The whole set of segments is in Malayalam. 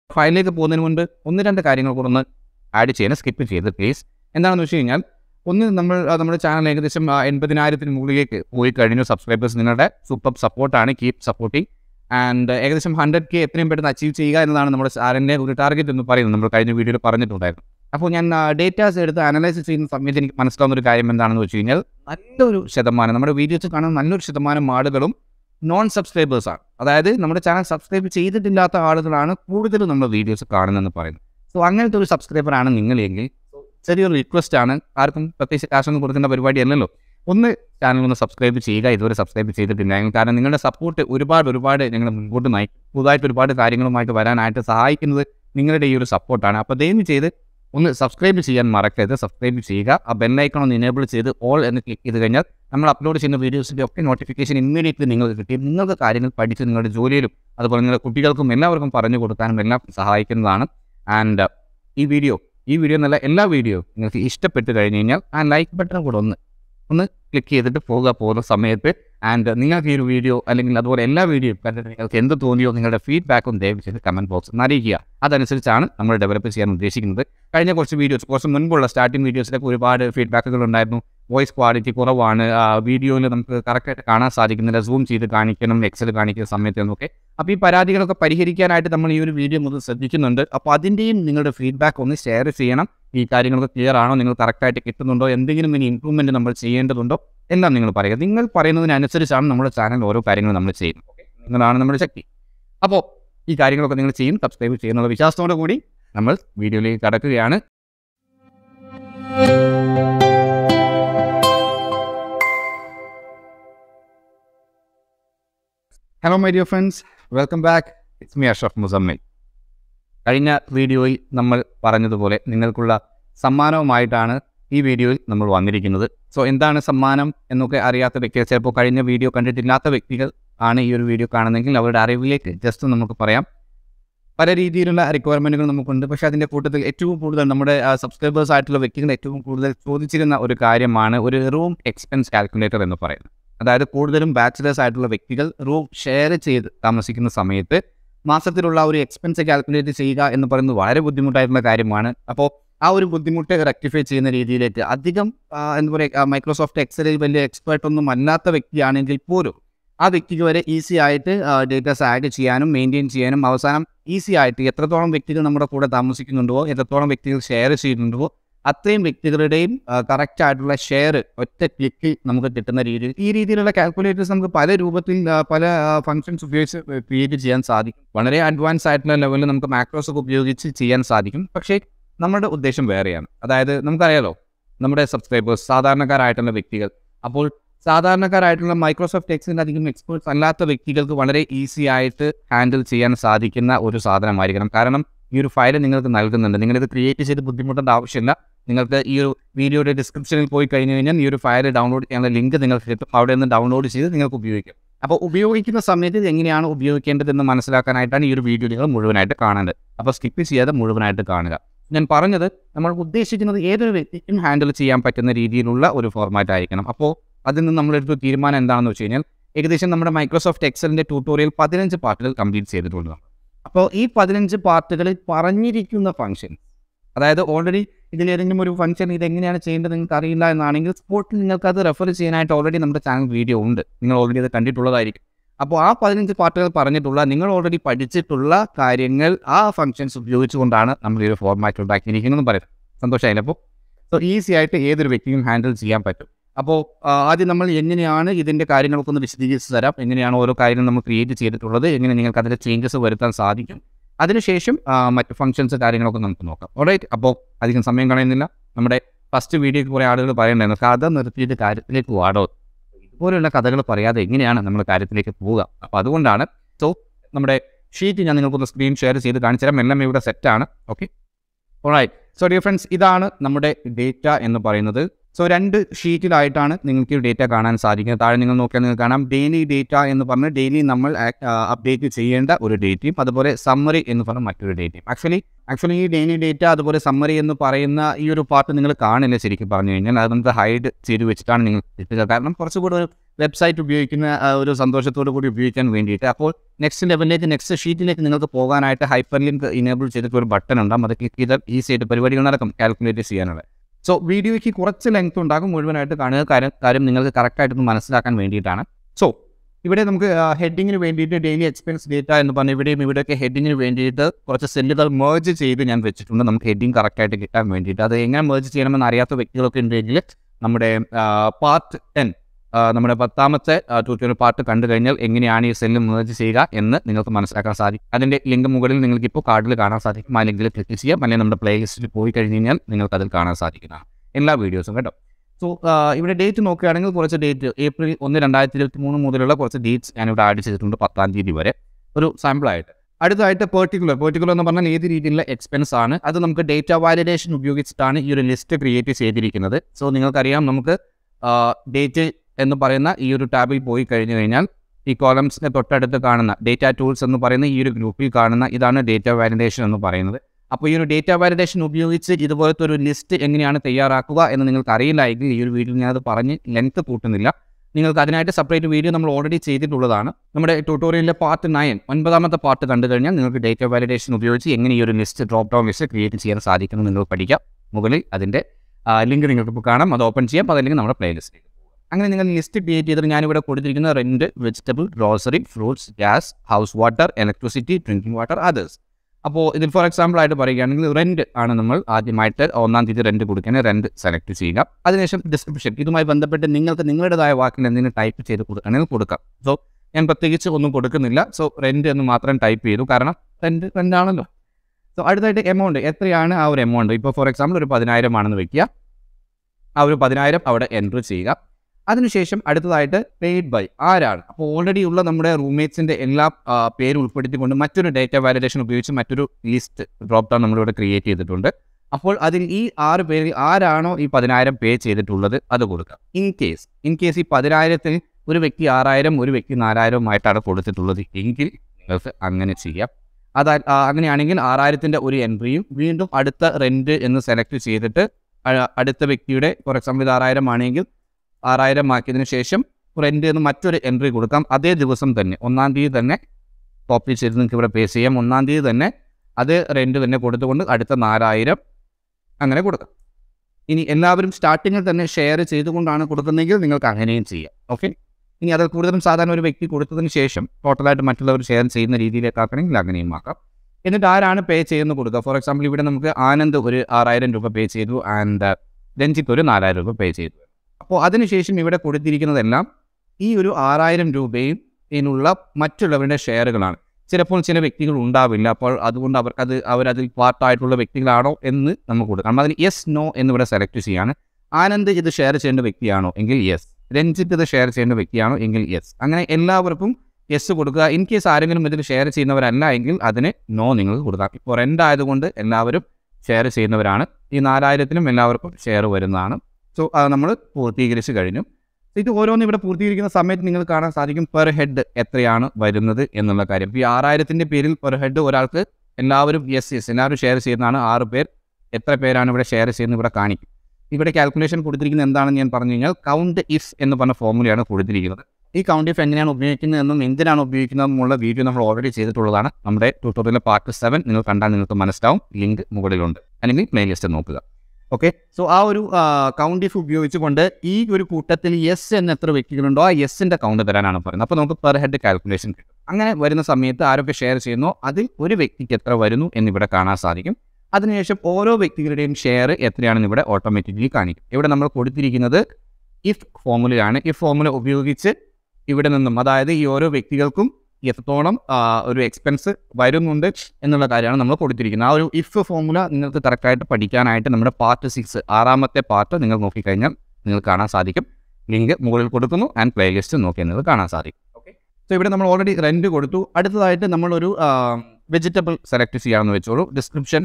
ഫയലിലേക്ക് പോകുന്നതിന് മുൻപ് ഒന്ന് രണ്ട് കാര്യങ്ങൾ കൂടെ ഒന്ന് ആഡ് ചെയ്യണം സ്കിപ്പ് ചെയ്ത് പ്ലീസ് എന്താണെന്ന് വെച്ച് കഴിഞ്ഞാൽ ഒന്ന് നമ്മൾ ആ, നമ്മുടെ ചാനൽ ഏകദേശം ആ, എൺപതിനായിരത്തിന് മുകളിലേക്ക് പോയി കഴിഞ്ഞു സബ്സ്ക്രൈബേഴ്സ് നിങ്ങളുടെ സൂപ്പർ സപ്പോർട്ടാണ് കീപ് സപ്പോർട്ടിങ് ആൻഡ് ഏകദേശം ഹൺഡ്രഡ് കെ എത്രയും പെട്ടെന്ന് അച്ചീവ് ചെയ്യുക എന്നതാണ് നമ്മുടെ ചാനലിൻ്റെ ഒരു ടാർഗറ്റ് എന്ന് പറയുന്നത് നമ്മൾ കഴിഞ്ഞ വീഡിയോയിൽ പറഞ്ഞിട്ടുണ്ടായിരുന്നു അപ്പോൾ ഞാൻ ഡേറ്റാസ് എടുത്ത് അനലൈസ് ചെയ്യുന്ന സമയത്ത് എനിക്ക് മനസ്സിലാവുന്ന ഒരു കാര്യം എന്താണെന്ന് വെച്ച് കഴിഞ്ഞാൽ നല്ലൊരു ശതമാനം നമ്മുടെ വീഡിയോസ് കാണുന്ന നല്ലൊരു ശതമാനം ആളുകളും നോൺ സബ്സ്ക്രൈബേഴ്സാണ് അതായത് നമ്മുടെ ചാനൽ സബ്സ്ക്രൈബ് ചെയ്തിട്ടില്ലാത്ത ആളുകളാണ് കൂടുതലും നമ്മുടെ വീഡിയോസ് കാണുന്നതെന്ന് പറയുന്നത് സോ അങ്ങനത്തെ ഒരു സബ്സ്ക്രൈബറാണ് നിങ്ങളെങ്കിൽ ചെറിയൊരു റിക്വസ്റ്റ് ആണ് ആർക്കും പ്രത്യേകിച്ച് കാശൊന്നും കൊടുക്കേണ്ട പരിപാടി അല്ലല്ലോ ഒന്ന് ചാനൽ ഒന്ന് സബ്സ്ക്രൈബ് ചെയ്യുക ഇതുവരെ സബ്സ്ക്രൈബ് ചെയ്തിട്ടില്ല കാരണം നിങ്ങളുടെ സപ്പോർട്ട് ഒരുപാട് ഒരുപാട് ഞങ്ങൾ മുൻപോട്ട് നയിക്കും പുതുതായിട്ട് ഒരുപാട് കാര്യങ്ങളുമായിട്ട് വരാനായിട്ട് സഹായിക്കുന്നത് നിങ്ങളുടെ ഈ ഒരു സപ്പോർട്ടാണ് അപ്പോൾ ദയവ് ചെയ്ത് ഒന്ന് സബ്സ്ക്രൈബ് ചെയ്യാൻ മറക്കരുത് സബ്സ്ക്രൈബ് ചെയ്യുക ആ ബെല്ലൈക്കൺ ഒന്ന് എനേബിൾ ചെയ്ത് ഓൾ എന്ന് ക്ലിക്ക് ചെയ്ത് കഴിഞ്ഞാൽ നമ്മൾ അപ്ലോഡ് ചെയ്യുന്ന വീഡിയോസിൻ്റെ ഒക്കെ നോട്ടിഫിക്കേഷൻ ഇമ്മീഡിയറ്റ്ലി നിങ്ങൾക്ക് കിട്ടി നിങ്ങൾക്ക് കാര്യങ്ങൾ പഠിച്ച് നിങ്ങളുടെ ജോലിയിലും അതുപോലെ നിങ്ങളുടെ കുട്ടികൾക്കും എല്ലാവർക്കും പറഞ്ഞു കൊടുക്കാനും എല്ലാം സഹായിക്കുന്നതാണ് ആൻഡ് ഈ വീഡിയോ ഈ വീഡിയോ എന്നല്ല എല്ലാ വീഡിയോ നിങ്ങൾക്ക് ഇഷ്ടപ്പെട്ട് കഴിഞ്ഞ് കഴിഞ്ഞാൽ ആ ലൈക്ക് ബട്ടൺ കൂടെ ഒന്ന് ഒന്ന് ക്ലിക്ക് ചെയ്തിട്ട് പോകുക പോകുന്ന സമയത്ത് ആൻഡ് നിങ്ങൾക്ക് ഈ ഒരു വീഡിയോ അല്ലെങ്കിൽ അതുപോലെ എല്ലാ വീഡിയോ കണ്ടിട്ട് നിങ്ങൾക്ക് എന്ത് തോന്നിയോ നിങ്ങളുടെ ഫീഡ്ബാക്കും ദയവ് ചെയ്ത് കമൻറ്റ് ബോക്സിൽ അറിയിക്കുക അതനുസരിച്ചാണ് നമ്മൾ ഡെവലപ്പ് ചെയ്യാൻ ഉദ്ദേശിക്കുന്നത് കഴിഞ്ഞ കുറച്ച് വീഡിയോസ് കുറച്ച് മുൻപുള്ള സ്റ്റാർട്ടിംഗ് വീഡിയോസിലൊക്കെ ഒരുപാട് ഫീഡ്ബാക്കുകൾ ഉണ്ടായിരുന്നു വോയിസ് ക്വാളിറ്റി കുറവാണ് വീഡിയോയിൽ നമുക്ക് കറക്റ്റായിട്ട് കാണാൻ സാധിക്കുന്നില്ല സൂം ചെയ്ത് കാണിക്കണം എക്സൽ കാണിക്കുന്ന സമയത്ത് എന്നൊക്കെ അപ്പോൾ ഈ പരാതികളൊക്കെ പരിഹരിക്കാനായിട്ട് നമ്മൾ ഈ ഒരു വീഡിയോ മുതൽ ശ്രദ്ധിക്കുന്നുണ്ട് അപ്പോൾ അതിൻ്റെയും നിങ്ങളുടെ ഫീഡ്ബാക്ക് ഒന്ന് ഷെയർ ചെയ്യണം ഈ കാര്യങ്ങളൊക്കെ ക്ലിയർ ആണോ നിങ്ങൾ കറക്റ്റായിട്ട് കിട്ടുന്നുണ്ടോ എന്തെങ്കിലും ഇനി ഇമ്പ്രൂവ്മെൻറ്റ് നമ്മൾ ചെയ്യേണ്ടതുണ്ടോ എല്ലാം നിങ്ങൾ പറയുക നിങ്ങൾ പറയുന്നതിനനുസരിച്ചാണ് നമ്മുടെ ചാനൽ ഓരോ കാര്യങ്ങളും നമ്മൾ ചെയ്യുന്നത് ഓക്കെ നിങ്ങളാണ് നമ്മുടെ ശക്തി അപ്പോൾ ഈ കാര്യങ്ങളൊക്കെ നിങ്ങൾ ചെയ്യും സബ്സ്ക്രൈബ് ചെയ്യുന്നുള്ള വിശ്വാസത്തോടു കൂടി നമ്മൾ വീഡിയോയിലേക്ക് കടക്കുകയാണ് hello my dear friends welcome back it's me Ashraf Muzammil കഴിഞ്ഞ വീഡിയോയിൽ നമ്മൾ പറഞ്ഞതുപോലെ നിങ്ങൾക്കുള്ള സമ്മാനവുമായിട്ടാണ് ഈ വീഡിയോയിൽ നമ്മൾ വന്നിരിക്കുന്നത് സോ എന്താണ് സമ്മാനം എന്നൊക്കെ അറിയാത്ത വ്യക്തികൾ ചിലപ്പോൾ കഴിഞ്ഞ വീഡിയോ കണ്ടിട്ടില്ലാത്ത വ്യക്തികൾ ആണ് ഈ ഒരു വീഡിയോ കാണുന്നതെങ്കിൽ അവരുടെ അറിവിലേക്ക് ജസ്റ്റ് നമുക്ക് പറയാം പല രീതിയിലുള്ള റിക്വയർമെൻറ്റുകൾ നമുക്കുണ്ട് പക്ഷേ അതിൻ്റെ കൂട്ടത്തിൽ ഏറ്റവും കൂടുതൽ നമ്മുടെ സബ്സ്ക്രൈബേഴ്സ് ആയിട്ടുള്ള വ്യക്തികൾ ഏറ്റവും കൂടുതൽ ചോദിച്ചിരുന്ന ഒരു കാര്യമാണ് ഒരു റൂം എക്സ്പെൻസ് കാൽക്കുലേറ്റർ എന്ന് പറയുന്നത് അതായത് കൂടുതലും ബാച്ചിലേഴ്സ് ആയിട്ടുള്ള വ്യക്തികൾ റൂം ഷെയർ ചെയ്ത് താമസിക്കുന്ന സമയത്ത് മാസത്തിലുള്ള ഒരു എക്സ്പെൻസ് കാൽക്കുലേറ്റ് ചെയ്യുക എന്ന് പറയുന്നത് വളരെ ബുദ്ധിമുട്ടായിട്ടുള്ള കാര്യമാണ് അപ്പോൾ ആ ഒരു ബുദ്ധിമുട്ട് റെക്ടിഫൈ ചെയ്യുന്ന രീതിയിലേക്ക് അധികം ആ, എന്താ പറയുക മൈക്രോസോഫ്റ്റ് എക്സലിൽ വലിയ എക്സ്പേർട്ട് ഒന്നും അല്ലാത്ത വ്യക്തിയാണെങ്കിൽ പോലും ആ വ്യക്തിക്ക് വരെ ഈസി ആയിട്ട് ഡേറ്റാസ് ആഡ് ചെയ്യാനും മെയിൻറ്റെയിൻ ചെയ്യാനും അവസാനം ഈസി ആയിട്ട് എത്രത്തോളം വ്യക്തികൾ നമ്മുടെ കൂടെ താമസിക്കുന്നുണ്ടോ എത്രത്തോളം വ്യക്തികൾ ഷെയർ ചെയ്യുന്നുണ്ടോ അത്രയും വ്യക്തികളുടെയും കറക്റ്റ് ആയിട്ടുള്ള ഷെയർ ഒറ്റ ക്ലിക്കിൽ നമുക്ക് കിട്ടുന്ന രീതിയിൽ ഈ രീതിയിലുള്ള കാൽക്കുലേറ്റേഴ്സ് നമുക്ക് പല രൂപത്തിൽ ആ, പല ഫങ്ഷൻസ് ഉപയോഗിച്ച് ക്രിയേറ്റ് ചെയ്യാൻ സാധിക്കും വളരെ അഡ്വാൻസ് ആയിട്ടുള്ള ലെവലിൽ നമുക്ക് മാക്രോസ് ഒക്കെ ഉപയോഗിച്ച് ചെയ്യാൻ സാധിക്കും പക്ഷേ നമ്മുടെ ഉദ്ദേശം വേറെയാണ് അതായത് നമുക്കറിയാലോ നമ്മുടെ സബ്സ്ക്രൈബേഴ്സ് സാധാരണക്കാരായിട്ടുള്ള വ്യക്തികൾ അപ്പോൾ സാധാരണക്കാരായിട്ടുള്ള മൈക്രോസോഫ്റ്റ് എക്സിൻ്റെ അധികം എക്സ്പേർട്സ് അല്ലാത്ത വ്യക്തികൾക്ക് വളരെ ഈസി ആയിട്ട് ഹാൻഡിൽ ചെയ്യാൻ സാധിക്കുന്ന ഒരു സാധനമായിരിക്കണം കാരണം ഈ ഒരു ഫയൽ നിങ്ങൾക്ക് നൽകുന്നുണ്ട് നിങ്ങളിത് ക്രിയേറ്റ് ചെയ്ത് ബുദ്ധിമുട്ടേണ്ട ആവശ്യമില്ല നിങ്ങൾക്ക് ഈ ഒരു വീഡിയോയുടെ ഡിസ്ക്രിപ്ഷനിൽ പോയി കഴിഞ്ഞ് കഴിഞ്ഞാൽ ഈ ഒരു ഫയൽ ഡൗൺലോഡ് ചെയ്യാനുള്ള ലിങ്ക് നിങ്ങൾക്ക് കിട്ടും അവിടെ നിന്ന് ഡൗൺലോഡ് ചെയ്ത് നിങ്ങൾക്ക് ഉപയോഗിക്കാം അപ്പോൾ ഉപയോഗിക്കുന്ന സമയത്ത് ഇത് എങ്ങനെയാണ് ഉപയോഗിക്കേണ്ടതെന്ന് മനസ്സിലാക്കാനായിട്ടാണ് ഈ ഒരു വീഡിയോ നിങ്ങൾ മുഴുവനായിട്ട് കാണേണ്ടത് അപ്പോൾ സ്കിപ്പ് ചെയ്യാതെ മുഴുവനായിട്ട് കാണുക ഞാൻ പറഞ്ഞത് നമ്മൾ ഉദ്ദേശിക്കുന്നത് ഏതൊരു വ്യക്തിക്കും ഹാൻഡിൽ ചെയ്യാൻ പറ്റുന്ന രീതിയിലുള്ള ഒരു ഫോർമാറ്റ് ആയിരിക്കണം അപ്പോൾ അതിൽ നിന്ന് നമ്മളെടുത്ത തീരുമാനം എന്താണെന്ന് വെച്ച് കഴിഞ്ഞാൽ ഏകദേശം നമ്മുടെ മൈക്രോസോഫ്റ്റ് എക്സലിൻ്റെ ട്യൂട്ടോറിയൽ പതിനഞ്ച് പാർട്ടുകൾ കംപ്ലീറ്റ് ചെയ്തിട്ടുണ്ട് അപ്പോൾ ഈ പതിനഞ്ച് പാർട്ടുകളിൽ പറഞ്ഞിരിക്കുന്ന ഫംഗ്ഷൻ അതായത് ഓൾറെഡി ഇതിലേതെങ്കിലും ഒരു ഫംഗ്ഷൻ ഇതെങ്ങനെയാണ് ചെയ്യേണ്ടത് നിങ്ങൾക്ക് അറിയില്ല എന്നാണെങ്കിൽ സ്പോട്ടിൽ നിങ്ങൾക്ക് അത് റെഫർ ചെയ്യാനായിട്ട് ഓൾറെഡി നമ്മുടെ ചാനൽ വീഡിയോ ഉണ്ട് നിങ്ങൾ ഓൾറെഡി അത് കണ്ടിട്ടുള്ളതായിരിക്കും അപ്പോൾ ആ പതിനഞ്ച് പാർട്ടുകൾ പറഞ്ഞിട്ടുള്ള നിങ്ങൾ ഓൾറെഡി പഠിച്ചിട്ടുള്ള കാര്യങ്ങൾ ആ ഫംഗ്ഷൻസ് ഉപയോഗിച്ചുകൊണ്ടാണ് നമ്മൾ ഈ ഒരു ഫോർമാറ്റ് ഉണ്ടാക്കിയിരിക്കുന്നതെന്ന് പറയുന്നത് സന്തോഷമായില്ല അപ്പോൾ സോ ഈസി ആയിട്ട് ഏതൊരു വ്യക്തിയും ഹാൻഡിൽ ചെയ്യാൻ പറ്റും അപ്പോൾ ആ, ആദ്യം നമ്മൾ എങ്ങനെയാണ് ഇതിൻ്റെ കാര്യങ്ങളൊക്കെ ഒന്ന് വിശദീകരിച്ച് തരാം എങ്ങനെയാണ് ഓരോ കാര്യങ്ങളും നമ്മൾ ക്രിയേറ്റ് ചെയ്തിട്ടുള്ളത് എങ്ങനെ നിങ്ങൾക്ക് അതിൻ്റെ ചേഞ്ചസ് വരുത്താൻ സാധിക്കും അതിനുശേഷം ആ, മറ്റ് ഫംഗ്ഷൻസ് കാര്യങ്ങളൊക്കെ നമുക്ക് നോക്കാം ഓൾറൈറ്റ് അപ്പോൾ അധികം സമയം കളയുന്നില്ല നമ്മുടെ ഫസ്റ്റ് വീഡിയോക്ക് കുറേ ആളുകൾ പറയണ്ടായിരുന്നു കഥ നിർത്തിയിട്ട് കാര്യത്തിലേക്ക് വാടോ ഇതുപോലെയുള്ള കഥകൾ പറയാതെ എങ്ങനെയാണ് നമ്മൾ കാര്യത്തിലേക്ക് പോവുക അപ്പോൾ അതുകൊണ്ടാണ് സോ നമ്മുടെ ഷീറ്റ് ഞാൻ നിങ്ങൾക്കൊന്ന് സ്ക്രീൻ ഷെയർ ചെയ്ത് കാണിച്ചു തരാം എല്ലാം ഇവിടെ സെറ്റാണ് okay alright so dear friends ഇതാണ് നമ്മുടെ ഡേറ്റ എന്ന് പറയുന്നത് സോ രണ്ട് ഷീറ്റിലായിട്ടാണ് നിങ്ങൾക്ക് ഈ ഡേറ്റ കാണാൻ സാധിക്കുന്നത് താഴെ നിങ്ങൾ നോക്കിയാൽ നിങ്ങൾക്ക് കാണാം ഡെയിലി ഡേറ്റ എന്ന് പറഞ്ഞ് ഡെയിലി നമ്മൾ അപ്ഡേറ്റ് ചെയ്യേണ്ട ഒരു ഡേറ്റയും അതുപോലെ സമ്മറി എന്ന് പറഞ്ഞ മറ്റൊരു ഡേറ്റയും ആക്ച്വലി ആക്ച്വലി ഈ ഡെയിലി ഡേറ്റ അതുപോലെ സമ്മറി എന്ന് പറയുന്ന ഈ ഒരു പാർട്ട് നിങ്ങൾ കാണില്ല ശരിക്കും പറഞ്ഞു കഴിഞ്ഞാൽ അത് നമുക്ക് ഹൈഡ് ചെയ്ത് വെച്ചിട്ടാണ് നിങ്ങൾ കിട്ടുക കാരണം കുറച്ചുകൂടെ ഒരു വെബ്സൈറ്റ് ഉപയോഗിക്കുന്ന ആ, ഒരു സന്തോഷത്തോടു കൂടി ഉപയോഗിക്കാൻ വേണ്ടിയിട്ട് അപ്പോൾ നെക്സ്റ്റ് ലെവലിലേക്ക് നെക്സ്റ്റ് ഷീറ്റിലേക്ക് നിങ്ങൾക്ക് പോകാനായിട്ട് ഹൈപ്പർ ലിങ്ക് ഇനേബിൾ ചെയ്തിട്ട് ഒരു ബട്ടൺ ഉണ്ടാകും അത് ക്ലിക്ക് ചെയ്താൽ ഈസി ആയിട്ട് പരിപാടികൾ നടക്കും കാൽക്കുലേറ്റ് ചെയ്യാനുള്ളത് സോ വീഡിയോയ്ക്ക് കുറച്ച് ലെങ്ത് ഉണ്ടാകും മുഴുവനായിട്ട് കാണുക കാര്യം കാര്യം നിങ്ങൾക്ക് കറക്റ്റായിട്ടൊന്ന് മനസ്സിലാക്കാൻ വേണ്ടിയിട്ടാണ് സോ ഇവിടെ നമുക്ക് ഹെഡിങ്ങിന് വേണ്ടിയിട്ട് ഡെയിലി എക്സ്പെൻസ് ഡേറ്റ എന്ന് പറഞ്ഞ ഇവിടെയും ഇവിടെയൊക്കെ ഹെഡിങ്ങിന് വേണ്ടിയിട്ട് കുറച്ച് സെല്ലുകൾ മേർജ് ചെയ്ത് ഞാൻ വെച്ചിട്ടുണ്ട് നമുക്ക് ഹെഡിങ് കറക്റ്റായിട്ട് കിട്ടാൻ വേണ്ടിയിട്ട് അത് എങ്ങനെ മേർജ് ചെയ്യണമെന്ന് അറിയാത്ത വ്യക്തികളൊക്കെ ഉണ്ടെങ്കിൽ നമ്മുടെ പാർട്ട് ടെൻ നമ്മുടെ പത്താമത്തെ ട്യൂട്ടോറിയൽ പാർട്ട് കണ്ടു കഴിഞ്ഞാൽ എങ്ങനെയാണ് ഈ സെല്ല് മേർജ് ചെയ്യുക എന്ന് നിങ്ങൾക്ക് മനസ്സിലാക്കാൻ സാധിക്കും അതിൻ്റെ ലിങ്ക് മുകളിൽ നിങ്ങൾക്ക് ഇപ്പോൾ കാർഡിൽ കാണാൻ സാധിക്കും ആ ലിങ്കിൽ ക്ലിക്ക് ചെയ്യാം അല്ലെങ്കിൽ നമ്മുടെ പ്ലേ ലിസ്റ്റിൽ പോയി കഴിഞ്ഞ് കഴിഞ്ഞാൽ നിങ്ങൾക്ക് അതിൽ കാണാൻ സാധിക്കുന്നതാണ് എല്ലാ വീഡിയോസും കേട്ടോ സോ ഇവിടെ ഡേറ്റ് നോക്കുകയാണെങ്കിൽ കുറച്ച് ഡേറ്റ് ഏപ്രിൽ ഒന്ന് രണ്ടായിരത്തി ഇരുപത്തി മൂന്ന് മുതലുള്ള കുറച്ച് ഡേറ്റ്സ് ഞാനിവിടെ ആഡ് ചെയ്തിട്ടുണ്ട് പത്താം തീയതി വരെ ഒരു സാമ്പിളായിട്ട് അടുത്തതായിട്ട് പെർട്ടിക്കുലർ പെർട്ടിക്കുലർ എന്ന് പറഞ്ഞാൽ ഏത് രീതിയിലുള്ള എക്സ്പെൻസ് ആണ് അത് നമുക്ക് ഡേറ്റ വാലിഡേഷൻ ഉപയോഗിച്ചിട്ടാണ് ഈ ഒരു ലിസ്റ്റ് ക്രിയേറ്റ് ചെയ്തിരിക്കുന്നത് സോ നിങ്ങൾക്കറിയാം നമുക്ക് ഡേറ്റ് എന്ന് പറയുന്ന ഈ ഒരു ടാബിൽ പോയി കഴിഞ്ഞു കഴിഞ്ഞാൽ ഈ കോളംസിന് തൊട്ടടുത്ത് കാണുന്ന ഡേറ്റ ടൂൾസ് എന്ന് പറയുന്ന ഈ ഒരു ഗ്രൂപ്പിൽ കാണുന്ന ഇതാണ് ഡേറ്റ വാലിഡേഷൻ എന്ന് പറയുന്നത് അപ്പോൾ ഈ ഒരു ഡേറ്റ വാലിഡേഷൻ ഉപയോഗിച്ച് ഇതുപോലത്തെ ഒരു ലിസ്റ്റ് എങ്ങനെയാണ് തയ്യാറാക്കുക എന്ന് നിങ്ങൾക്ക് അറിയില്ല എങ്കിൽ ഈ ഒരു വീഡിയോ ഞാനത് പറഞ്ഞ് ലെങ്ത് കൂട്ടുന്നില്ല നിങ്ങൾക്ക് അതിനായിട്ട് സെപ്പറേറ്റ് വീഡിയോ നമ്മൾ ഓൾറെഡി ചെയ്തിട്ടുള്ളതാണ് നമ്മുടെ ട്യൂട്ടോറിയലിലെ പാർട്ട് നയൻ ഒൻപതാമത്തെ പാർട്ട് കണ്ടു കഴിഞ്ഞാൽ നിങ്ങൾക്ക് ഡേറ്റ വാലിഡേഷൻ ഉപയോഗിച്ച് എങ്ങനെ ഈ ഒരു list drop down list create ചെയ്യാൻ സാധിക്കുന്നു നിങ്ങൾക്ക് പഠിക്കാം മുകളിൽ അതിൻ്റെ ലിങ്ക് നിങ്ങൾക്ക് ഇപ്പോൾ കാണാം അത് ഓപ്പൺ ചെയ്യാം അപ്പോൾ അതല്ലെങ്കിൽ നമ്മുടെ പ്ലേ ലിസ്റ്റിലേക്ക് അങ്ങനെ നിങ്ങൾ ലിസ്റ്റ് ക്രിയേറ്റ് ചെയ്തിട്ട് ഞാനിവിടെ കൊടുത്തിരിക്കുന്ന rent vegetable grocery fruits gas house water electricity drinking water others അപ്പോൾ ഇതിൽ ഫോർ എക്സാമ്പിൾ ആയിട്ട് പറയുകയാണെങ്കിൽ റെൻറ്റ് ആണ് നമ്മൾ ആദ്യമായിട്ട് ഒന്നാം തീയതി റെൻറ്റ് കൊടുക്കാൻ റെൻറ്റ് സെലക്ട് ചെയ്യുക അതിനുശേഷം ഡിസ്ക്രിപ്ഷൻ ഇതുമായി ബന്ധപ്പെട്ട് നിങ്ങൾക്ക് നിങ്ങളുടേതായ വാക്കിൽ എന്തെങ്കിലും ടൈപ്പ് ചെയ്ത് കൊടുക്കണമെങ്കിൽ കൊടുക്കാം സോ ഞാൻ പ്രത്യേകിച്ച് ഒന്നും കൊടുക്കുന്നില്ല സോ റെൻറ്റ് എന്ന് മാത്രം ടൈപ്പ് ചെയ്തു കാരണം റെൻറ്റ് റെൻ്റ് ആണല്ലോ സോ അടുത്തായിട്ട് എമൗണ്ട് എത്രയാണ് ആ ഒരു എമൗണ്ട് ഇപ്പോൾ ഫോർ എക്സാമ്പിൾ ഒരു പതിനായിരം ആണെന്ന് വെക്കുക ആ ഒരു പതിനായിരം അവിടെ എൻട്രി ചെയ്യുക അതിനുശേഷം അടുത്തതായിട്ട് പെയ്ഡ് ബൈ ആരാണ് അപ്പോൾ ഓൾറെഡി ഉള്ള നമ്മുടെ റൂംമേറ്റ്സിൻ്റെ എല്ലാ ആ, പേരും ഉൾപ്പെടുത്തിക്കൊണ്ട് മറ്റൊരു ഡേറ്റ വാലിഡേഷൻ ഉപയോഗിച്ച് മറ്റൊരു ലിസ്റ്റ് ഡ്രോപ്പ് ഡൗൺ നമ്മളിവിടെ ക്രിയേറ്റ് ചെയ്തിട്ടുണ്ട് അപ്പോൾ അതിൽ ഈ ആറ് പേരിൽ ആരാണോ ഈ പതിനായിരം പേ ചെയ്തിട്ടുള്ളത് അത് കൊടുക്കാം ഇൻ കേസ് ഇൻ കേസ് ഈ പതിനായിരത്തിൽ ഒരു വ്യക്തി ആറായിരം ഒരു വ്യക്തി നാലായിരം ആയിട്ടാണ് കൊടുത്തിട്ടുള്ളത് എങ്കിൽ നിങ്ങൾക്ക് അങ്ങനെ ചെയ്യാം അതാ ആ, അങ്ങനെയാണെങ്കിൽ ആറായിരത്തിൻ്റെ ഒരു എൻട്രിയും വീണ്ടും അടുത്ത റെൻറ്റ് എന്ന് സെലക്ട് ചെയ്തിട്ട് അ- അടുത്ത വ്യക്തിയുടെ ഫോർ എക്സാമ്പിൾ ഇത് ആറായിരം ആണെങ്കിൽ ആറായിരം ആക്കിയതിന് ശേഷം റെൻ്റ് എന്ന് മറ്റൊരു എൻട്രി കൊടുക്കാം അതേ ദിവസം തന്നെ ഒന്നാം തീയതി തന്നെ കോപ്പി ചെയ്ത് നിങ്ങൾക്ക് ഇവിടെ പേ ചെയ്യാം ഒന്നാം തീയതി തന്നെ അത് റെൻറ്റ് തന്നെ കൊടുത്തുകൊണ്ട് അടുത്ത നാലായിരം അങ്ങനെ കൊടുക്കാം ഇനി എല്ലാവരും സ്റ്റാർട്ടിങ്ങിൽ തന്നെ ഷെയർ ചെയ്തുകൊണ്ടാണ് കൊടുക്കുന്നതെങ്കിൽ നിങ്ങൾക്ക് അങ്ങനെയും ചെയ്യാം ഓക്കെ ഇനി അതിൽ കൂടുതലും സാധാരണ ഒരു വ്യക്തി കൊടുത്തതിന് ശേഷം ടോട്ടലായിട്ട് മറ്റുള്ളവർ ഷെയർ ചെയ്യുന്ന രീതിയിലേക്ക് ആക്കണമെങ്കിൽ അങ്ങനെയും ആക്കാം എന്നിട്ട് ആരാണ് പേ ചെയ്യുന്നത് കൊടുക്കുക ഫോർ എക്സാമ്പിൾ ഇവിടെ നമുക്ക് ആനന്ദ് ഒരു ആറായിരം രൂപ പേ ചെയ്തു ആൻഡ് രഞ്ജിത്ത് ഒരു നാലായിരം രൂപ പേ ചെയ്തു അപ്പോൾ അതിനുശേഷം ഇവിടെ കൊടുത്തിരിക്കുന്നതെല്ലാം ഈ ഒരു ആറായിരം രൂപയും ഇതിനുള്ള മറ്റുള്ളവരുടെ ഷെയറുകളാണ് ചിലപ്പോൾ ചില വ്യക്തികൾ ഉണ്ടാവില്ല അപ്പോൾ അതുകൊണ്ട് അവർക്കത് അവരതിൽ പാർട്ടായിട്ടുള്ള വ്യക്തികളാണോ എന്ന് നമുക്ക് കൊടുക്കാം അതിന് യെസ് നോ എന്നിവിടെ സെലക്ട് ചെയ്യാണ് ആനന്ദ് ഇത് ഷെയർ ചെയ്യേണ്ട വ്യക്തിയാണോ എങ്കിൽ യെസ് രഞ്ജിത്ത് ഇത് ഷെയർ ചെയ്യേണ്ട വ്യക്തിയാണോ എങ്കിൽ യെസ് അങ്ങനെ എല്ലാവർക്കും യെസ് കൊടുക്കുക ഇൻ കേസ് ആരെങ്കിലും ഇതിൽ ഷെയർ ചെയ്യുന്നവരല്ല എങ്കിൽ അതിന് നോ നിങ്ങൾക്ക് കൊടുക്കാം ഇപ്പോൾ റെൻ്റ് ആയതുകൊണ്ട് എല്ലാവരും ഷെയർ ചെയ്യുന്നവരാണ് ഈ നാലായിരത്തിനും എല്ലാവർക്കും ഷെയർ വരുന്നതാണ് സോ അത് നമ്മൾ പൂർത്തീകരിച്ച് കഴിഞ്ഞു ഇത് ഓരോന്നും ഇവിടെ പൂർത്തീകരിക്കുന്ന സമയത്ത് നിങ്ങൾ കാണാൻ സാധിക്കും പെർ ഹെഡ് എത്രയാണ് വരുന്നത് എന്നുള്ള കാര്യം ഇപ്പോൾ ഈ ആറായിരത്തിൻ്റെ പേരിൽ പെർ ഹെഡ് ഒരാൾക്ക് എല്ലാവരും യെസ് യെസ് എല്ലാവരും ഷെയർ ചെയ്യുന്നതാണ് ആറ് പേർ എത്ര പേരാണ് ഇവിടെ ഷെയർ ചെയ്യുന്നത് ഇവിടെ കാണിക്കും ഇവിടെ കാൽക്കുലേഷൻ കൊടുത്തിരിക്കുന്നത് എന്താണെന്ന് ഞാൻ പറഞ്ഞു കഴിഞ്ഞാൽ കൗണ്ട് ഇഫ് എന്ന് പറഞ്ഞ ഫോമുലയാണ് കൊടുത്തിരിക്കുന്നത് ഈ കൗണ്ട് ഇഫ് എങ്ങനെയാണ് ഉപയോഗിക്കുന്നതെന്നും എന്തിനാണ് ഉപയോഗിക്കുന്നതെന്നുള്ള വീഡിയോ നമ്മൾ ഓൾറെഡി ചെയ്തിട്ടുള്ളതാണ് നമ്മുടെ ട്യൂട്ടോറിയലിലെ പാർട്ട് സെവൻ നിങ്ങൾ കണ്ടാൽ നിങ്ങൾക്ക് മനസ്സിലാവും ലിങ്ക് മുകളിലുണ്ട് അല്ലെങ്കിൽ പ്ലേ ലിസ്റ്റ് നോക്കുക ഓക്കെ സോ ആ ഒരു കൗണ്ട് ഇഫ് ഉപയോഗിച്ചുകൊണ്ട് ഈ ഒരു കൂട്ടത്തിൽ യെസ് എന്ന് എത്ര വ്യക്തികളുണ്ടോ ആ യെസിൻ്റെ കൗണ്ട് തരാനാണ് പറയുന്നത് അപ്പോൾ നമുക്ക് പെർ ഹെഡ് കാൽക്കുലേഷൻ കിട്ടും അങ്ങനെ വരുന്ന സമയത്ത് ആരൊക്കെ ഷെയർ ചെയ്യുന്നോ അതിൽ ഒരു വ്യക്തിക്ക് എത്ര വരുന്നു എന്നിവിടെ കാണാൻ സാധിക്കും അതിനുശേഷം ഓരോ വ്യക്തികളുടെയും ഷെയർ എത്രയാണെന്ന് ഇവിടെ ഓട്ടോമാറ്റിക്കലി കാണിക്കും ഇവിടെ നമ്മൾ കൊടുത്തിരിക്കുന്നത് ഇഫ് ഫോമുലയാണ് ഈ ഫോമുല ഉപയോഗിച്ച് ഇവിടെ നിന്നും അതായത് ഈ ഓരോ വ്യക്തികൾക്കും എത്രത്തോളം ആ, ഒരു എക്സ്പെൻസ് വരുന്നുണ്ട് എന്നുള്ള കാര്യമാണ് നമ്മൾ കൊടുത്തിരിക്കുന്നത് ആ ഒരു ഇഫ് ഫോമുല നിങ്ങൾക്ക് കറക്റ്റായിട്ട് പഠിക്കാനായിട്ട് നമ്മുടെ പാർട്ട് സിക്സ് ആറാമത്തെ പാർട്ട് നിങ്ങൾ നോക്കിക്കഴിഞ്ഞാൽ നിങ്ങൾക്ക് കാണാൻ സാധിക്കും ലിങ്ക് മുകളിൽ കൊടുക്കുന്നു ആൻഡ് പ്ലേ ലിസ്റ്റ് നോക്കി നിങ്ങൾക്ക് കാണാൻ സാധിക്കും ഓക്കെ സോ ഇവിടെ നമ്മൾ ഓൾറെഡി റെൻറ്റ് കൊടുത്തു അടുത്തതായിട്ട് നമ്മളൊരു വെജിറ്റബിൾ സെലക്ട് ചെയ്യാമെന്ന് വെച്ചോളൂ ഡിസ്ക്രിപ്ഷൻ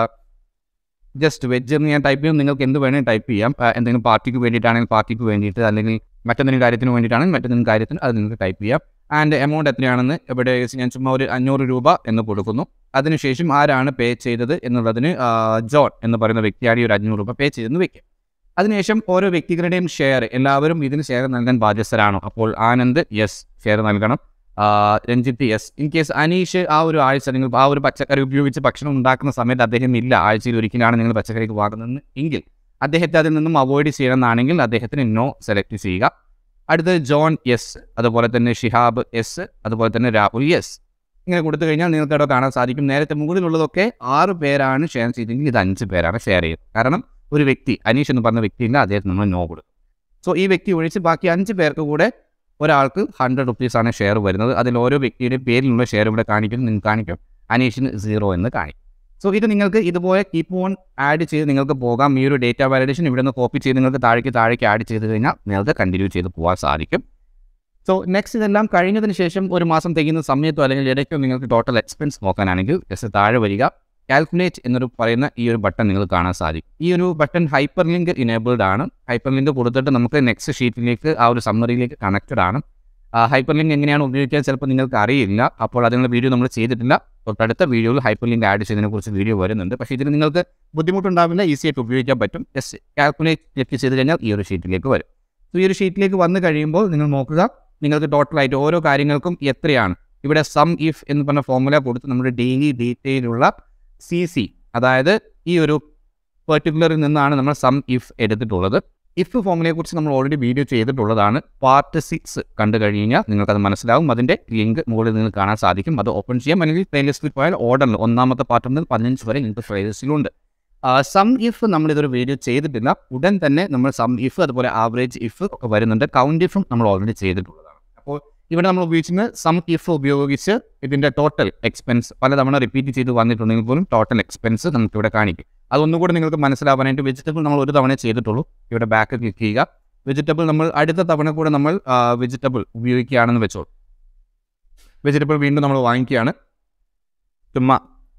ജസ്റ്റ് വെജ് എന്ന് ഞാൻ ടൈപ്പ് ചെയ്യും നിങ്ങൾക്ക് എന്ത് വേണമെങ്കിൽ ടൈപ്പ് ചെയ്യാം ആ, എന്തെങ്കിലും പാർട്ടിക്ക് വേണ്ടിയിട്ടാണെങ്കിൽ പാർട്ടിക്ക് വേണ്ടിയിട്ട് അല്ലെങ്കിൽ മറ്റെന്തെങ്കിലും കാര്യത്തിന് വേണ്ടിയിട്ടാണെങ്കിൽ മറ്റെന്തെങ്കിലും കാര്യത്തിന് അത് നിങ്ങൾക്ക് ടൈപ്പ് ചെയ്യാം ആൻഡ് എമൗണ്ട് എത്രയാണെന്ന് ഇവിടെ ഞാൻ ചുമ്മാ ഒരു അഞ്ഞൂറ് രൂപ എന്ന് കൊടുക്കുന്നു അതിനുശേഷം ആരാണ് പേ ചെയ്തത് എന്നുള്ളതിന് ആ, ജോൺ എന്ന് പറയുന്ന വ്യക്തിയാണ് ഈ ഒരു അഞ്ഞൂറ് രൂപ പേ ചെയ്തെന്ന് വെക്കാം അതിനുശേഷം ഓരോ വ്യക്തികളുടെയും ഷെയർ എല്ലാവരും ഇതിന് ഷെയർ നൽകാൻ ബാധ്യസ്ഥരാണോ അപ്പോൾ ആനന്ദ് യെസ് ഷെയർ നൽകണം ആ, Ranjith yes in case Aneesh ആ ഒരു ആഴ്ച നിങ്ങൾ ആ ഒരു പച്ചക്കറി ഉപയോഗിച്ച് ഭക്ഷണം ഉണ്ടാക്കുന്ന സമയത്ത് അദ്ദേഹം ഇല്ല ആഴ്ചയിൽ ഒരിക്കലാണ് നിങ്ങൾ പച്ചക്കറിക്ക് വാങ്ങുന്നത് എങ്കിൽ അദ്ദേഹത്തെ അതിൽ നിന്നും അവോയ്ഡ് ചെയ്യണമെന്നാണെങ്കിൽ അദ്ദേഹത്തിന് നോ സെലക്ട് ചെയ്യുക അടുത്തത് ജോൺ യെസ് അതുപോലെ തന്നെ ഷിഹാബ് യെസ് അതുപോലെ തന്നെ രാഹുൽ യെസ് ഇങ്ങനെ കൊടുത്തു കഴിഞ്ഞാൽ നിങ്ങൾക്ക് അവിടെ കാണാൻ സാധിക്കും നേരത്തെ മുകളിലുള്ളതൊക്കെ ആറ് പേരാണ് ഷെയർ ചെയ്തെങ്കിൽ ഇത് അഞ്ച് പേരാണ് ഷെയർ ചെയ്യുന്നത് കാരണം ഒരു വ്യക്തി അനീഷ് എന്ന് പറഞ്ഞ വ്യക്തിയില്ല അദ്ദേഹത്തിന് നമ്മൾ നോ കൊടുക്കും സോ ഈ വ്യക്തി ഒഴിച്ച് ബാക്കി അഞ്ച് പേർക്ക് കൂടെ ഒരാൾക്ക് ഹൺഡ്രഡ് റുപ്പീസാണ് ഷെയർ വരുന്നത് അതിൽ ഓരോ വ്യക്തിയുടെ പേരിലുള്ള ഷെയർ ഇവിടെ കാണിക്കും നിങ്ങൾക്ക് കാണിക്കും അനീഷിന് സീറോ എന്ന് കാണിക്കും സോ ഇത് നിങ്ങൾക്ക് ഇതുപോലെ കീപ്പ് ഓൺ ആഡ് ചെയ്ത് നിങ്ങൾക്ക് പോകാം ഈ ഒരു ഡേറ്റ വാലിഡേഷൻ ഇവിടെ നിന്ന് കോപ്പി ചെയ്ത് നിങ്ങൾക്ക് താഴേക്ക് താഴേക്ക് ആഡ് ചെയ്ത് കഴിഞ്ഞാൽ നിങ്ങൾക്ക് കണ്ടിന്യൂ ചെയ്ത് പോകാൻ സാധിക്കും സോ നെക്സ്റ്റ് ഇതെല്ലാം കഴിഞ്ഞതിന് ശേഷം ഒരു മാസം തികയുന്ന സമയത്തോ അല്ലെങ്കിൽ ഇടയ്ക്കോ നിങ്ങൾക്ക് ടോട്ടൽ എക്സ്പെൻസ് നോക്കാനാണെങ്കിൽ ജസ്റ്റ് താഴെ വരിക കാൽക്കുലേറ്റ് എന്നൊരു പറയുന്ന ഈ ഒരു ബട്ടൺ നിങ്ങൾ കാണാൻ സാധിക്കും ഈ ഒരു ബട്ടൺ ഹൈപ്പർ ലിങ്ക് ഇനേബിൾഡ് ആണ് ഹൈപ്പർ ലിങ്ക് കൊടുത്തിട്ട് നമുക്ക് നെക്സ്റ്റ് ഷീറ്റിലേക്ക് ആ ഒരു സമ്മറിയിലേക്ക് കണക്റ്റഡ് ആണ് ഹൈപ്പർ ലിങ്ക് എങ്ങനെയാണ് ഉപയോഗിക്കുക ചിലപ്പോൾ നിങ്ങൾക്ക് അറിയില്ല അപ്പോൾ അതിനുള്ള വീഡിയോ നമ്മൾ ചെയ്തിട്ടില്ല തൊട്ടടുത്ത വീഡിയോയിൽ ഹൈപ്പർ ലിങ്ക് ആഡ് ചെയ്തതിനെ കുറിച്ച് വീഡിയോ വരുന്നുണ്ട് പക്ഷേ ഇതിന് നിങ്ങൾക്ക് ബുദ്ധിമുട്ടുണ്ടാവില്ല ഈസി ആയിട്ട് ഉപയോഗിക്കാൻ പറ്റും ജസ്റ്റ് കാൽക്കുലേറ്റ് ക്ലിക്ക് ചെയ്ത് കഴിഞ്ഞാൽ ഈ ഒരു ഷീറ്റിലേക്ക് വരും സോ ഈ ഒരു ഷീറ്റിലേക്ക് വന്നു കഴിയുമ്പോൾ നിങ്ങൾ നോക്കുക നിങ്ങൾക്ക് ടോട്ടലായിട്ട് ഓരോ കാര്യങ്ങൾക്കും എത്രയാണ് ഇവിടെ സം ഇഫ് എന്ന് പറഞ്ഞ ഫോർമുല കൊടുത്ത് നമ്മുടെ ഡെയിലി ഡീറ്റെയിലുള്ള സി സി അതായത് ഈ ഒരു പെർട്ടിക്കുലറിൽ നിന്നാണ് നമ്മൾ സം ഇഫ് എടുത്തിട്ടുള്ളത് ഇഫ് ഫോർമുലയെക്കുറിച്ച് നമ്മൾ ഓൾറെഡി വീഡിയോ ചെയ്തിട്ടുള്ളതാണ് പാർട്ട് സിക്സ് കണ്ടു കഴിഞ്ഞാൽ നിങ്ങൾക്കത് മനസ്സിലാവും അതിൻ്റെ ലിങ്ക് മുകളിൽ നിങ്ങൾക്ക് കാണാൻ സാധിക്കും അത് ഓപ്പൺ ചെയ്യാം അല്ലെങ്കിൽ പ്ലേലിസ്റ്റിൽ പോയാൽ ഓർഡറിൽ ഒന്നാമത്തെ പാർട്ട് മുതൽ പതിനഞ്ച് വരെ നിങ്ങൾക്ക് പ്ലേലിസ്റ്റിലുണ്ട് സം ഇഫ് നമ്മളിതൊരു വീഡിയോ ചെയ്തിട്ടില്ല ഉടൻ തന്നെ നമ്മൾ സം ഇഫ് അതുപോലെ ആവറേജ് ഇഫ് ഒക്കെ വരുന്നുണ്ട് കൗണ്ട് ഇഫും നമ്മൾ ഓൾറെഡി ചെയ്തിട്ടുള്ളതാണ് അപ്പോൾ ഇവിടെ നമ്മൾ ഉപയോഗിക്കുന്നത് സം ഇഫ് ഉപയോഗിച്ച് ഇതിൻ്റെ ടോട്ടൽ എക്സ്പെൻസ് പലതവണ റിപ്പീറ്റ് ചെയ്ത് വന്നിട്ടുണ്ടെങ്കിൽ പോലും ടോട്ടൽ എക്സ്പെൻസ് നമുക്ക് ഇവിടെ കാണിക്കും അതൊന്നുകൂടി നിങ്ങൾക്ക് മനസ്സിലാവാനായിട്ട് വെജിറ്റബിൾ നമ്മൾ ഒരു തവണ ചെയ്തിട്ടുള്ളൂ ഇവിടെ ബാക്ക് ക്ലിക്ക് ചെയ്യുക വെജിറ്റബിൾ നമ്മൾ അടുത്ത തവണ കൂടെ നമ്മൾ വെജിറ്റബിൾ ഉപയോഗിക്കുകയാണെന്ന് വെച്ചോളൂ വെജിറ്റബിൾ വീണ്ടും നമ്മൾ വാങ്ങിക്കുകയാണ് ചുമ്മാ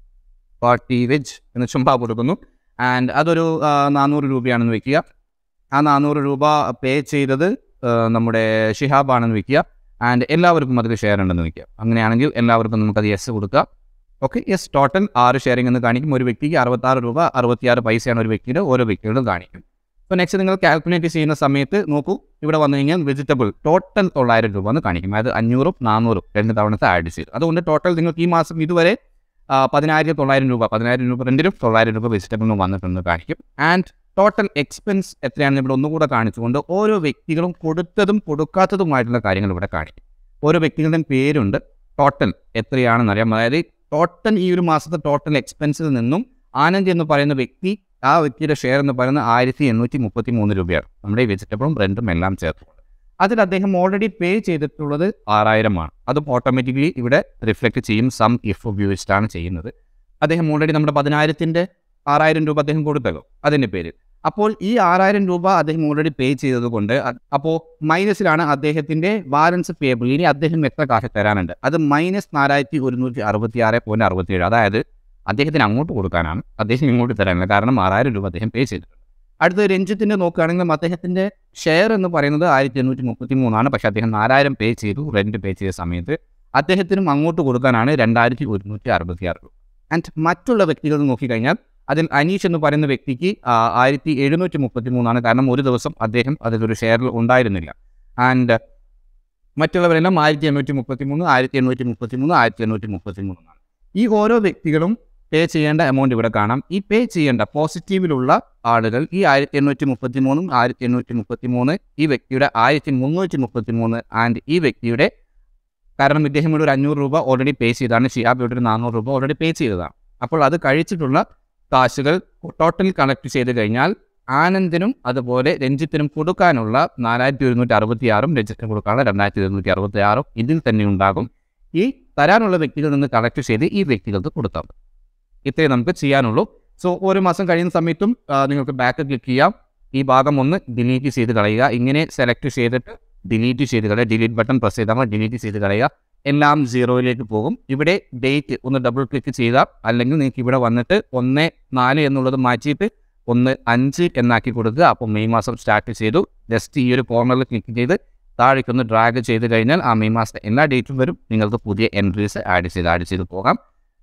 പാർട്ടി വെജ് എന്ന് ചുമ്മാ കൊടുക്കുന്നു ആൻഡ് അതൊരു ആ, നാനൂറ് രൂപയാണെന്ന് വെക്കുക ആ നാനൂറ് രൂപ പേ ചെയ്തത് ആ, നമ്മുടെ ഷിഹാബാണെന്ന് വെക്കുക ആൻഡ് എല്ലാവർക്കും അതിൽ ഷെയർ ഉണ്ടെന്ന് വെക്കുക അങ്ങനെയാണെങ്കിൽ എല്ലാവർക്കും നമുക്കത് യെസ് കൊടുക്കുക ഓക്കെ യെസ് ടോട്ടൽ ആറ് ഷെയറിംഗ് എന്ന് കാണിക്കും ഒരു വ്യക്തിക്ക് അറുപത്താറ് രൂപ അറുപത്തിയാറ് പൈസയാണ് ഒരു വ്യക്തിയുടെ ഓരോ വ്യക്തികളും കാണിക്കും അപ്പോൾ നെക്സ്റ്റ് നിങ്ങൾ കാൽക്കുലേറ്റ് ചെയ്യുന്ന സമയത്ത് നോക്കൂ ഇവിടെ വന്നു കഴിഞ്ഞാൽ വെജിറ്റബിൾ ടോട്ടൽ തൊള്ളായിരം രൂപ എന്ന് കാണിക്കും അതായത് അഞ്ഞൂറും നാനൂറും രണ്ട് തവണത്തെ ആഡ് ചെയ്തു അതുകൊണ്ട് ടോട്ടൽ നിങ്ങൾക്ക് ഈ മാസം ഇതുവരെ ആ, പതിനായിരത്തി തൊള്ളായിരം രൂപ പതിനായിരം രൂപ രണ്ടിനും തൊള്ളായിരം രൂപ വെജിറ്റബിളിന് വന്നിട്ടുണ്ട് കാണിക്കും ആൻഡ് ടോട്ടൽ എക്സ്പെൻസ് എത്രയാണെന്ന് ഇവിടെ ഒന്നുകൂടെ കാണിച്ചുകൊണ്ട് ഓരോ വ്യക്തികളും കൊടുത്തതും കൊടുക്കാത്തതുമായിട്ടുള്ള കാര്യങ്ങൾ ഇവിടെ കാണിക്കും ഓരോ വ്യക്തികളുടെയും പേരുണ്ട് ടോട്ടൽ എത്രയാണെന്ന് അറിയാം അതായത് ടോട്ടൽ ഈ ഒരു മാസത്തെ ടോട്ടൽ എക്സ്പെൻസിൽ നിന്നും ആനന്ദ് എന്ന് പറയുന്ന വ്യക്തി ആ വ്യക്തിയുടെ ഷെയർ എന്ന് പറയുന്നത് ആയിരത്തി എണ്ണൂറ്റി മുപ്പത്തി മൂന്ന് രൂപയാണ് നമ്മുടെ ഈ വെജിറ്റബിളും റെൻറ്റും എല്ലാം ചേർത്തുകൊണ്ട് അതിൽ അദ്ദേഹം ഓൾറെഡി പേ ചെയ്തിട്ടുള്ളത് ആറായിരമാണ് അതും ഓട്ടോമാറ്റിക്കലി ഇവിടെ റിഫ്ലക്റ്റ് ചെയ്യും സം ഇഫ് ഉപയോഗിച്ചിട്ടാണ് ചെയ്യുന്നത് അദ്ദേഹം ഓൾറെഡി നമ്മുടെ പതിനായിരത്തിൻ്റെ ആറായിരം രൂപ അദ്ദേഹം കൊടുത്തല്ലോ അതിൻ്റെ പേര് അപ്പോൾ ഈ ആറായിരം രൂപ അദ്ദേഹം ഓൾറെഡി പേ ചെയ്തത് കൊണ്ട് അപ്പോൾ മൈനസിലാണ് അദ്ദേഹത്തിൻ്റെ ബാലൻസ് പേബിൾ ഇനി അദ്ദേഹം എത്ര കാശ് തരാനുണ്ട് അത് മൈനസ് നാലായിരത്തി ഒരുന്നൂറ്റി അറുപത്തി ആറ് പോയിൻറ്റ് അറുപത്തിയേഴ് അതായത് അദ്ദേഹത്തിന് അങ്ങോട്ട് കൊടുക്കാനാണ് അദ്ദേഹം ഇങ്ങോട്ട് തരാനില്ല കാരണം ആറായിരം രൂപ അദ്ദേഹം പേ ചെയ്തിട്ടുണ്ട് അടുത്ത രഞ്ജിത്തിൻ്റെ നോക്കുകയാണെങ്കിലും അദ്ദേഹത്തിൻ്റെ ഷെയർ എന്ന് പറയുന്നത് ആയിരത്തി എണ്ണൂറ്റി മുപ്പത്തി മൂന്നാണ് പക്ഷേ അദ്ദേഹം നാലായിരം പേ ചെയ്തു റെൻറ്റ് പേ ചെയ്ത സമയത്ത് അദ്ദേഹത്തിനും അങ്ങോട്ട് കൊടുക്കാനാണ് രണ്ടായിരത്തി ഒരുന്നൂറ്റി അറുപത്തി ആറ് രൂപ ആൻഡ് മറ്റുള്ള വ്യക്തികൾ നോക്കിക്കഴിഞ്ഞാൽ അതിൽ അനീഷ് എന്ന് പറയുന്ന വ്യക്തിക്ക് ആയിരത്തി എഴുന്നൂറ്റി മുപ്പത്തി മൂന്നാണ് കാരണം ഒരു ദിവസം അദ്ദേഹം അതിലൊരു ഷെയറിൽ ഉണ്ടായിരുന്നില്ല ആൻഡ് മറ്റുള്ളവരെല്ലാം ആയിരത്തി എണ്ണൂറ്റി മുപ്പത്തി മൂന്ന് ആയിരത്തി എണ്ണൂറ്റി മുപ്പത്തി മൂന്ന് ആയിരത്തി എണ്ണൂറ്റി മുപ്പത്തി മൂന്നാണ് ഈ ഓരോ വ്യക്തികളും പേ ചെയ്യേണ്ട എമൗണ്ട് ഇവിടെ കാണാം ഈ പേ ചെയ്യേണ്ട പോസിറ്റീവിലുള്ള ആളുകൾ ഈ ആയിരത്തി എണ്ണൂറ്റി മുപ്പത്തി മൂന്നും ആയിരത്തി എണ്ണൂറ്റി മുപ്പത്തി മൂന്ന് ഈ വ്യക്തിയുടെ ആയിരത്തി മുന്നൂറ്റി മുപ്പത്തി മൂന്ന് ആൻഡ് ഈ വ്യക്തിയുടെ കാരണം ഇദ്ദേഹം ഇവിടെ ഒരു അഞ്ഞൂറ് രൂപ ഓൾറെഡി പേ ചെയ്താണ് ഷിയാബ് ഇവിടെ ഒരു നാനൂറ് രൂപ ഓൾറെഡി പേ ചെയ്തതാണ് അപ്പോൾ അത് കഴിച്ചിട്ടുള്ള കാശുകൾ ടോട്ടൽ കണക്ട് ചെയ്ത് കഴിഞ്ഞാൽ ആനന്ദിനും അതുപോലെ രഞ്ജിത്തിനും കൊടുക്കാനുള്ള നാലായിരത്തി ഒരുന്നൂറ്റി അറുപത്തി ആറും രഞ്ജിത്തിന് കൊടുക്കാനുള്ള രണ്ടായിരത്തി ഒരുന്നൂറ്റി അറുപത്തി ആറും ഇതിൽ തന്നെ ഉണ്ടാകും ഈ തരാനുള്ള വ്യക്തികളിൽ നിന്ന് കളക്ട് ചെയ്ത് ഈ വ്യക്തികൾക്ക് കൊടുത്താൽ മതി. ഇത്രയും നമുക്ക് ചെയ്യാനുള്ളൂ സോ ഓരോ മാസം കഴിയുന്ന സമയത്തും ആ, നിങ്ങൾക്ക് ബാക്ക് ക്ലിക്ക് ചെയ്യാം ഈ ഭാഗം ഒന്ന് ഡിലീറ്റ് ചെയ്ത് കളയുക ഇങ്ങനെ സെലക്ട് ചെയ്തിട്ട് ഡിലീറ്റ് ചെയ്ത് കളയുക ഡിലീറ്റ് ബട്ടൺ പ്രസ് ചെയ്താൽ ഡിലീറ്റ് ചെയ്ത് കളയുക എല്ലാം സീറോയിലേക്ക് പോകും ഇവിടെ ഡേറ്റ് ഒന്ന് ഡബിൾ ക്ലിക്ക് ചെയ്യുക അല്ലെങ്കിൽ നിങ്ങൾക്ക് ഇവിടെ വന്നിട്ട് ഒന്ന് നാല് എന്നുള്ളത് മാറ്റിയിട്ട് ഒന്ന് അഞ്ച് എന്നാക്കി കൊടുക്കുക അപ്പോൾ മെയ് മാസം സ്റ്റാർട്ട് ചെയ്തു ജസ്റ്റ് ഈ ഒരു കോർണറിൽ ക്ലിക്ക് ചെയ്ത് താഴേക്കൊന്ന് ഡ്രാഗ് ചെയ്ത് കഴിഞ്ഞാൽ ആ മെയ് മാസത്തെ എല്ലാ ഡേറ്റും വരും നിങ്ങൾക്ക് പുതിയ എൻട്രീസ് ആഡ് ചെയ്ത് ആഡ് ചെയ്ത് പോകാം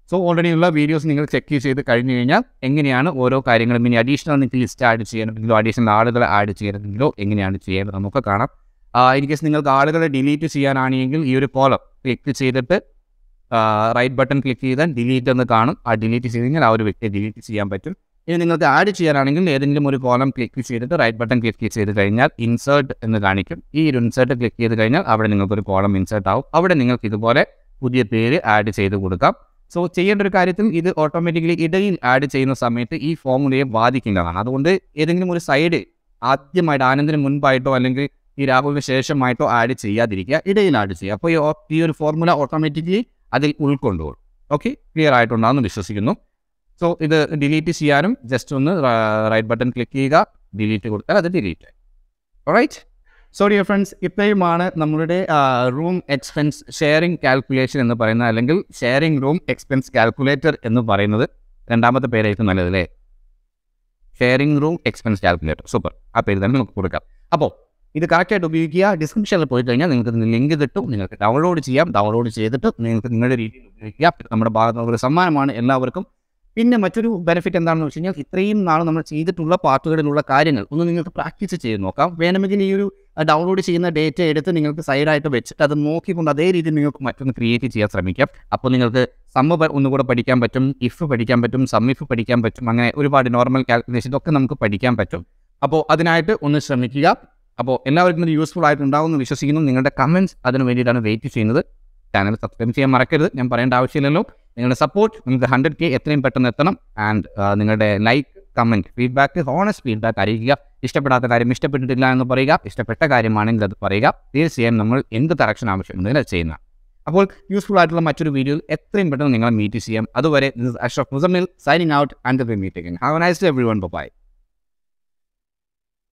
സോ ഓൾറെഡി ഉള്ള വീഡിയോസ് നിങ്ങൾ ചെക്ക് ചെയ്ത് കഴിഞ്ഞ് കഴിഞ്ഞാൽ എങ്ങനെയാണ് ഓരോ കാര്യങ്ങളും ഇനി അഡീഷണൽ നിങ്ങൾക്ക് ലിസ്റ്റ് ആഡ് ചെയ്യണമെങ്കിലോ അഡീഷണൽ ആളുകളെ ആഡ് ചെയ്യണമെങ്കിലോ എങ്ങനെയാണ് ചെയ്യേണ്ടത് നമുക്ക് കാണാം ഇൻ കേസ് നിങ്ങൾക്ക് ആളുകളെ ഡിലീറ്റ് ചെയ്യാനാണെങ്കിൽ ഈ ഒരു കോളം ക്ലിക്ക് ചെയ്തിട്ട് റൈറ്റ് ബട്ടൺ ക്ലിക്ക് ചെയ്താൽ ഡിലീറ്റ് എന്ന് കാണും ആ ഡിലീറ്റ് ചെയ്ത് കഴിഞ്ഞാൽ ആ ഒരു വ്യക്തിയെ ഡിലീറ്റ് ചെയ്യാൻ പറ്റും ഇനി നിങ്ങൾക്ക് ആഡ് ചെയ്യാനാണെങ്കിൽ ഏതെങ്കിലും ഒരു കോളം ക്ലിക്ക് ചെയ്തിട്ട് റൈറ്റ് ബട്ടൺ ക്ലിക്ക് ചെയ്ത് കഴിഞ്ഞാൽ ഇൻസേർട്ട് എന്ന് കാണിക്കും ഈ ഒരു ഇൻസേർട്ട് ക്ലിക്ക് ചെയ്ത് കഴിഞ്ഞാൽ അവിടെ നിങ്ങൾക്കൊരു കോളം ഇൻസേർട്ട് ആവും അവിടെ നിങ്ങൾക്ക് ഇതുപോലെ പുതിയ പേര് ആഡ് ചെയ്ത് കൊടുക്കാം സോ ചെയ്യേണ്ട ഒരു കാര്യത്തിൽ ഇത് ഓട്ടോമാറ്റിക്കലി ഇടയിൽ ആഡ് ചെയ്യുന്ന സമയത്ത് ഈ ഫോമുലയെ ബാധിക്കുന്നതാണ് അതുകൊണ്ട് ഏതെങ്കിലും ഒരു സൈഡ് ആദ്യമായിട്ട് ആനന്ദിന് മുൻപായിട്ടോ അല്ലെങ്കിൽ ഈ രാഹുലിന് ശേഷമായിട്ടോ ആഡ് ചെയ്യാതിരിക്കുക ഇടയിൽ ആഡ് ചെയ്യുക അപ്പോൾ ഈ ഓ- ഈ ഒരു ഫോർമുല ഓട്ടോമാറ്റിക്കലി അതിൽ ഉൾക്കൊണ്ടുപോകും ഓക്കെ ക്ലിയർ ആയിട്ടുണ്ടാകുമെന്ന് വിശ്വസിക്കുന്നു സോ ഇത് ഡിലീറ്റ് ചെയ്യാനും ജസ്റ്റ് ഒന്ന് റൈറ്റ് ബട്ടൺ ക്ലിക്ക് ചെയ്യുക ഡിലീറ്റ് കൊടുത്താൽ അത് ഡിലീറ്റ് ആയി റൈറ്റ് സോ ഡിയർ ഫ്രണ്ട്സ് ഇത്രയുമാണ് നമ്മളുടെ റൂം എക്സ്പെൻസ് ഷെയറിംഗ് കാൽക്കുലേഷൻ എന്ന് പറയുന്നത് അല്ലെങ്കിൽ ഷെയറിംഗ് റൂം എക്സ്പെൻസ് കാൽക്കുലേറ്റർ എന്ന് പറയുന്നത് രണ്ടാമത്തെ പേരായിരിക്കും നല്ലത് അല്ലേ sharing room expense calculator super ആ പേര് തന്നെ നമുക്ക് കൊടുക്കാം അപ്പോൾ ഇത് കറക്റ്റായിട്ട് ഉപയോഗിക്കുക ഡിസ്ക്രിപ്ഷനിൽ പോയി കഴിഞ്ഞാൽ നിങ്ങൾക്ക് ലിങ്ക് കിട്ടും നിങ്ങൾക്ക് ഡൗൺലോഡ് ചെയ്യാം ഡൗൺലോഡ് ചെയ്തിട്ട് നിങ്ങൾക്ക് നിങ്ങളുടെ രീതിയിൽ ഉപയോഗിക്കുക നമ്മുടെ ഭാഗത്ത് നിന്ന് ഒരു സമ്മാനമാണ് എല്ലാവർക്കും പിന്നെ മറ്റൊരു ബെനിഫിറ്റ് എന്താണെന്ന് വെച്ച് കഴിഞ്ഞാൽ ഇത്രയും നാൾ നമ്മൾ ചെയ്തിട്ടുള്ള പാർട്ടുകളിലുള്ള കാര്യങ്ങൾ ഒന്ന് നിങ്ങൾക്ക് പ്രാക്ടീസ് ചെയ്ത് നോക്കാം വേണമെങ്കിൽ ഈ ഒരു ഡൗൺലോഡ് ചെയ്യുന്ന ഡേറ്റ എടുത്ത് നിങ്ങൾക്ക് സൈഡായിട്ട് വെച്ചിട്ട് അത് നോക്കിക്കൊണ്ട് അതേ രീതിയിൽ നിങ്ങൾക്ക് മറ്റൊന്ന് ക്രിയേറ്റ് ചെയ്യാൻ ശ്രമിക്കാം അപ്പോൾ നിങ്ങൾക്ക് സമ്മ പ- ഒന്നുകൂടെ പഠിക്കാൻ പറ്റും ഇഫ് പഠിക്കാൻ പറ്റും സമ്മിഫ് പഠിക്കാൻ പറ്റും അങ്ങനെ ഒരുപാട് നോർമൽ കാൽക്കുലേഷൻ ഇതൊക്കെ നമുക്ക് പഠിക്കാൻ പറ്റും അപ്പോൾ അതിനായിട്ട് ഒന്ന് ശ്രമിക്കുക അപ്പോൾ എല്ലാവർക്കും ഇത് യൂസ്ഫുൾ ആയിട്ടുണ്ടാവുമെന്ന് വിശ്വസിക്കുന്നു നിങ്ങളുടെ കമൻറ്റ്സ് അതിന് വേണ്ടിയിട്ടാണ് വെയിറ്റ് ചെയ്യുന്നത് ചാനൽ സബ്സ്ക്രൈബ് ചെയ്യാൻ മറക്കരുത് ഞാൻ പറയേണ്ട ആവശ്യമില്ലല്ലോ നിങ്ങളുടെ സപ്പോർട്ട് നിങ്ങൾക്ക് ഹൺഡ്രഡ് കെ എത്രയും പെട്ടെന്ന് എത്തണം ആൻഡ് നിങ്ങളുടെ like comment feedback honest feedback അറിയിക്കുക ഇഷ്ടപ്പെടാത്ത കാര്യം ഇഷ്ടപ്പെട്ടിട്ടില്ല എന്ന് പറയുക ഇഷ്ടപ്പെട്ട കാര്യമാണെങ്കിൽ അത് പറയുക തീർച്ചയായും നമ്മൾ എന്ത് കറക്ഷൻ ആവശ്യമുണ്ടെങ്കിൽ അത് ചെയ്യുന്ന അപ്പോൾ യൂസ്ഫുൾ ആയിട്ടുള്ള മറ്റൊരു വീഡിയോയിൽ എത്രയും പെട്ടെന്ന് നിങ്ങളെ മീറ്റ് ചെയ്യാം അതുവരെ Ashraf Muzammil signing out and meeting have nice everyone by